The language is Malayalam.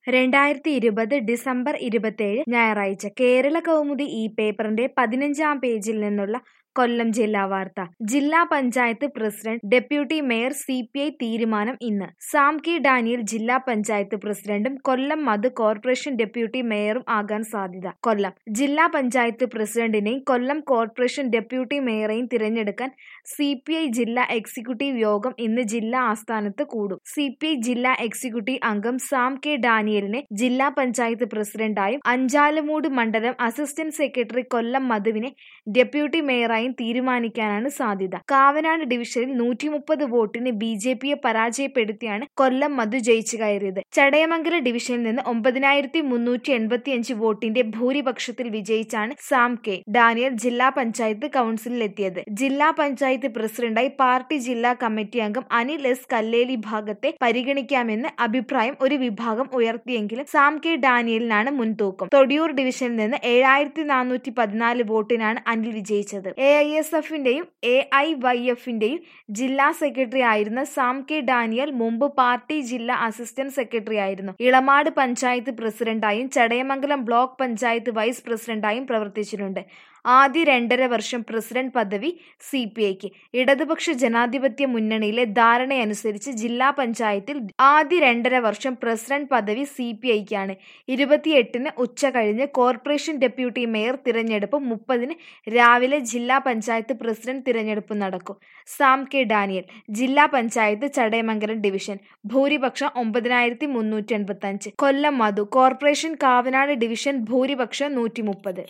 രണ്ടായിരത്തി ഇരുപത് ഡിസംബർ ഇരുപത്തേഴ് ഞായറാഴ്ച കേരള കൗമുദി ഈ പേപ്പറിന്റെ പതിനഞ്ചാം പേജിൽ നിന്നുള്ള കൊല്ലം ജില്ലാ വാർത്ത ജില്ലാ panchayat president deputy mayor C P I തീരുമാനം ഇന്ന് സാം കെ ഡാനിയൽ ജില്ലാ പഞ്ചായത്ത് പ്രസിഡന്റും കൊല്ലം മധു കോർപ്പറേഷൻ ഡെപ്യൂട്ടി മേയറും ആകാൻ സാധ്യത കൊല്ലം ജില്ലാ പഞ്ചായത്ത് പ്രസിഡന്റിനെയും കൊല്ലം കോർപ്പറേഷൻ ഡെപ്യൂട്ടി മേയറെയും തിരഞ്ഞെടുക്കാൻ സി പി ഐ ജില്ലാ എക്സിക്യൂട്ടീവ് യോഗം ഇന്ന് ജില്ലാ ആസ്ഥാനത്ത് കൂടും സി പി ഐ ജില്ലാ എക്സിക്യൂട്ടീവ് അംഗം സാം കെ ഡാനിയലിനെ ജില്ലാ പഞ്ചായത്ത് പ്രസിഡന്റായും അഞ്ചാലുമൂട് മണ്ഡലം അസിസ്റ്റന്റ് സെക്രട്ടറി കൊല്ലം മധുവിനെ ഡെപ്യൂട്ടി മേയറായും തീരുമാനിക്കാനാണ് സാധ്യത കാവനാട് ഡിവിഷനിൽ നൂറ്റി മുപ്പത് വോട്ടിന് ബി ജെ പിയെ പരാജയപ്പെടുത്തിയാണ് കൊല്ലം മധു ജയിച്ചു കയറിയത് ചടയമംഗല ഡിവിഷനിൽ നിന്ന് ഒമ്പതിനായിരത്തി മുന്നൂറ്റി എൺപത്തിയഞ്ച് വോട്ടിന്റെ ഭൂരിപക്ഷത്തിൽ വിജയിച്ചാണ് സാം കെ ഡാനിയൽ ജില്ലാ പഞ്ചായത്ത് കൗൺസിലിൽ എത്തിയത് ജില്ലാ പഞ്ചായത്ത് പ്രസിഡന്റായി പാർട്ടി ജില്ലാ കമ്മിറ്റി അംഗം അനിൽ എസ് കല്ലേലി ഭാഗത്തെ പരിഗണിക്കാമെന്ന് അഭിപ്രായം ഒരു വിഭാഗം ഉയർത്തിയെങ്കിലും സാം കെ ഡാനിയലിനാണ് മുൻതൂക്കം തൊടിയൂർ ഡിവിഷനിൽ നിന്ന് ഏഴായിരത്തി നാനൂറ്റി പതിനാല് വോട്ടിനാണ് അനിൽ വിജയിച്ചത് എ ഐ എസ് എഫിന്റെയും എ ഐ വൈ എഫിന്റെയും ജില്ലാ സെക്രട്ടറി ആയിരുന്ന സാം കെ ഡാനിയൽ മുമ്പ് പാർട്ടി ജില്ലാ അസിസ്റ്റന്റ് സെക്രട്ടറി ആയിരുന്നു ഇളമാട് പഞ്ചായത്ത് പ്രസിഡന്റായും ചടയമംഗലം ബ്ലോക്ക് പഞ്ചായത്ത് വൈസ് പ്രസിഡന്റായും പ്രവർത്തിച്ചിട്ടുണ്ട് ആദ്യ രണ്ടര വർഷം പ്രസിഡന്റ് പദവി സി പി ഐക്ക് ഇടതുപക്ഷ ജനാധിപത്യ മുന്നണിയിലെ ധാരണയനുസരിച്ച് ജില്ലാ പഞ്ചായത്തിൽ ആദ്യ രണ്ടര വർഷം പ്രസിഡന്റ് പദവി സി പി ഐക്കാണ് ഇരുപത്തിയെട്ടിന് ഉച്ച കഴിഞ്ഞ് കോർപ്പറേഷൻ ഡെപ്യൂട്ടി മേയർ തിരഞ്ഞെടുപ്പ് മുപ്പതിന് രാവിലെ ജില്ലാ പഞ്ചായത്ത് പ്രസിഡന്റ് തിരഞ്ഞെടുപ്പ് നടക്കും സാം കെ ഡാനിയൽ ജില്ലാ പഞ്ചായത്ത് ചടയമംഗലം ഡിവിഷൻ ഭൂരിപക്ഷം ഒമ്പതിനായിരത്തി മുന്നൂറ്റി എൺപത്തി അഞ്ച് കൊല്ലം മധു കോർപ്പറേഷൻ കാവനാട് ഡിവിഷൻ ഭൂരിപക്ഷം നൂറ്റി മുപ്പത്